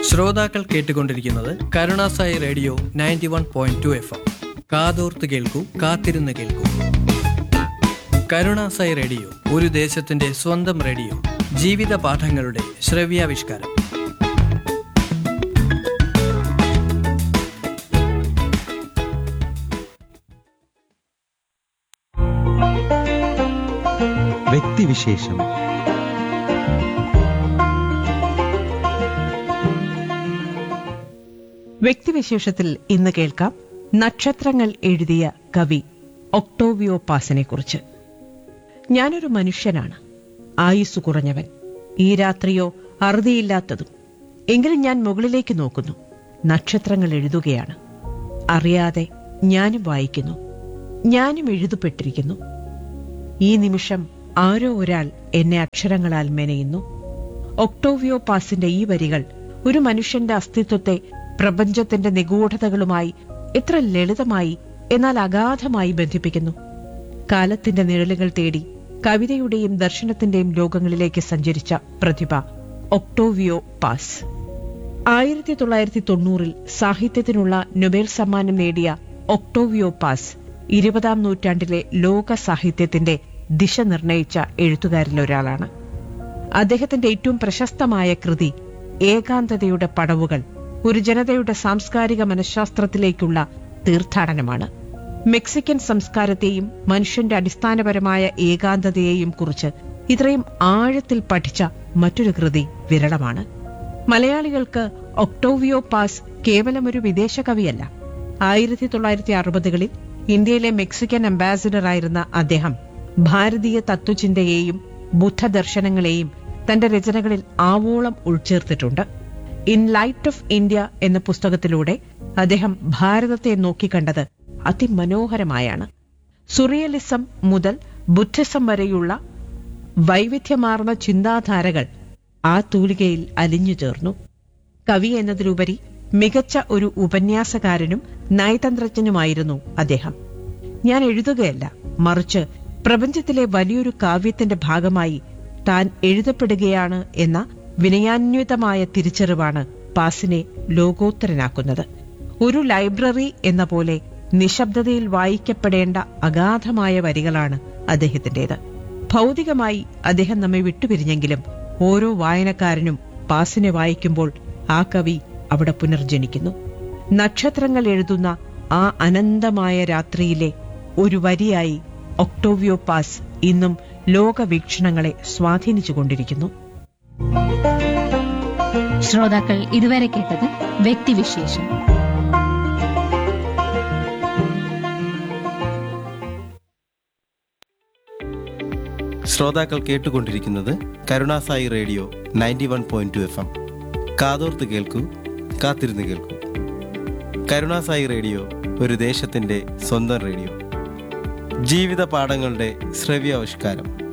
ശ്രോതാക്കൾ കേട്ടുകൊണ്ടിരിക്കുന്നത് Karunasai radio ninety one point two F M കാതോർത്ത് കേൾക്കൂ കാത്തിരുന്ന് കേൾക്കൂ കരുണാസായി റേഡിയോ ഒരു ദേശത്തിന്റെ സ്വന്തം റേഡിയോ ജീവിത പാഠങ്ങളുടെ ശ്രവ്യാവിഷ്കാരം വ്യക്തിവിശേഷം വ്യക്തിവിശേഷത്തിൽ ഇന്ന് കേൾക്കാം നക്ഷത്രങ്ങൾ എഴുതിയ കവി ഒക്ടോവിയോ പാസിനെ കുറിച്ച് ഞാനൊരു മനുഷ്യനാണ് ആയുസ് കുറഞ്ഞവൻ ഈ രാത്രിയോ അറുതിയില്ലാത്തതും എങ്കിലും ഞാൻ മുകളിലേക്ക് നോക്കുന്നു നക്ഷത്രങ്ങൾ എഴുതുകയാണ് അറിയാതെ ഞാനും വായിക്കുന്നു ഞാനും എഴുതപ്പെട്ടിരിക്കുന്നു ഈ നിമിഷം ആരോ ഒരാൾ എന്നെ അക്ഷരങ്ങളാൽ മെനയുന്നു ഒക്ടോവിയോ പാസിന്റെ ഈ വരികൾ ഒരു മനുഷ്യന്റെ അസ്തിത്വത്തെ പ്രപഞ്ചത്തിന്റെ നിഗൂഢതകളുമായി എത്ര ലളിതമായി എന്നാൽ അഗാധമായി ബന്ധിപ്പിക്കുന്നു കാലത്തിന്റെ നിഴലുകൾ തേടി കവിതയുടെയും ദർശനത്തിന്റെയും ലോകങ്ങളിലേക്ക് സഞ്ചരിച്ച പ്രതിഭ ഒക്ടോവിയോ പാസ് ആയിരത്തി തൊള്ളായിരത്തി തൊണ്ണൂറിൽ സാഹിത്യത്തിനുള്ള നൊബേൽ സമ്മാനം നേടിയ ഒക്ടോവിയോ പാസ് ഇരുപതാം നൂറ്റാണ്ടിലെ ലോക സാഹിത്യത്തിന്റെ ദിശ നിർണയിച്ച എഴുത്തുകാരിലൊരാളാണ് അദ്ദേഹത്തിന്റെ ഏറ്റവും പ്രശസ്തമായ കൃതി ഏകാന്തതയുടെ പടവുകൾ ഒരു ജനതയുടെ സാംസ്കാരിക മനഃശാസ്ത്രത്തിലേക്കുള്ള തീർത്ഥാടനമാണ് മെക്സിക്കൻ സംസ്കാരത്തെയും മനുഷ്യന്റെ അടിസ്ഥാനപരമായ ഏകാന്തതയെയും കുറിച്ച് ഇത്രയും ആഴത്തിൽ പഠിച്ച മറ്റൊരു കൃതി വിരളമാണ് മലയാളികൾക്ക് ഒക്ടോവിയോ പാസ് കേവലം ഒരു വിദേശ കവിയല്ല ആയിരത്തി തൊള്ളായിരത്തി അറുപതുകളിൽ ഇന്ത്യയിലെ മെക്സിക്കൻ അംബാസിഡറായിരുന്ന അദ്ദേഹം ഭാരതീയ തത്വചിന്തയെയും ബുദ്ധദർശനങ്ങളെയും തന്റെ രചനകളിൽ ആവോളം ഉൾച്ചേർത്തിട്ടുണ്ട് ഇൻ ലൈറ്റ് ഓഫ് ഇന്ത്യ എന്ന പുസ്തകത്തിലൂടെ അദ്ദേഹം ഭാരതത്തെ നോക്കിക്കണ്ടത് അതിമനോഹരമായാണ് സുറിയലിസം മുതൽ ബുദ്ധിസം വരെയുള്ള വൈവിധ്യമാർന്ന ചിന്താധാരകൾ ആ തൂലികയിൽ അലിഞ്ഞു ചേർന്നു കവി എന്നതിലുപരി മികച്ച ഒരു ഉപന്യാസകാരനും നയതന്ത്രജ്ഞനുമായിരുന്നു അദ്ദേഹം ഞാൻ എഴുതുകയല്ല മറിച്ച് പ്രപഞ്ചത്തിലെ വലിയൊരു കാവ്യത്തിന്റെ ഭാഗമായി താൻ എഴുതപ്പെടുകയാണ് എന്ന വിനയാന്വിതമായ തിരിച്ചറിവാണ് പാസിനെ ലോകോത്തരനാക്കുന്നത് ഒരു ലൈബ്രറി എന്ന പോലെ നിശബ്ദതയിൽ വായിക്കപ്പെടേണ്ട അഗാധമായ വരികളാണ് അദ്ദേഹത്തിന്റേത് ഭൗതികമായി അദ്ദേഹം നമ്മെ വിട്ടുപിരിഞ്ഞെങ്കിലും ഓരോ വായനക്കാരനും പാസിനെ വായിക്കുമ്പോൾ ആ കവി അവിടെ പുനർജനിക്കുന്നു നക്ഷത്രങ്ങൾ എഴുതുന്ന ആ അനന്തമായ രാത്രിയിലെ ഒരു വരിയായി ഒക്ടോവിയോ പാസ് ഇന്നും ലോകവീക്ഷണങ്ങളെ സ്വാധീനിച്ചുകൊണ്ടിരിക്കുന്നു ശ്രോതാക്കൾ ഇതുവരെ കേട്ടത് വ്യക്തിവിശേഷം ശ്രോതാക്കൾ കേട്ടുകൊണ്ടിരിക്കുന്നത് Karunasai radio ninety one point two F M കാതോർത്ത് കേൾക്കൂ കാത്തിരുന്ന് കേൾക്കൂ കരുണാസായി റേഡിയോ ഒരു ദേശത്തിൻ്റെ സ്വന്തം റേഡിയോ ജീവിത പാഠങ്ങളുടെ ശ്രവ്യാവിഷ്കാരം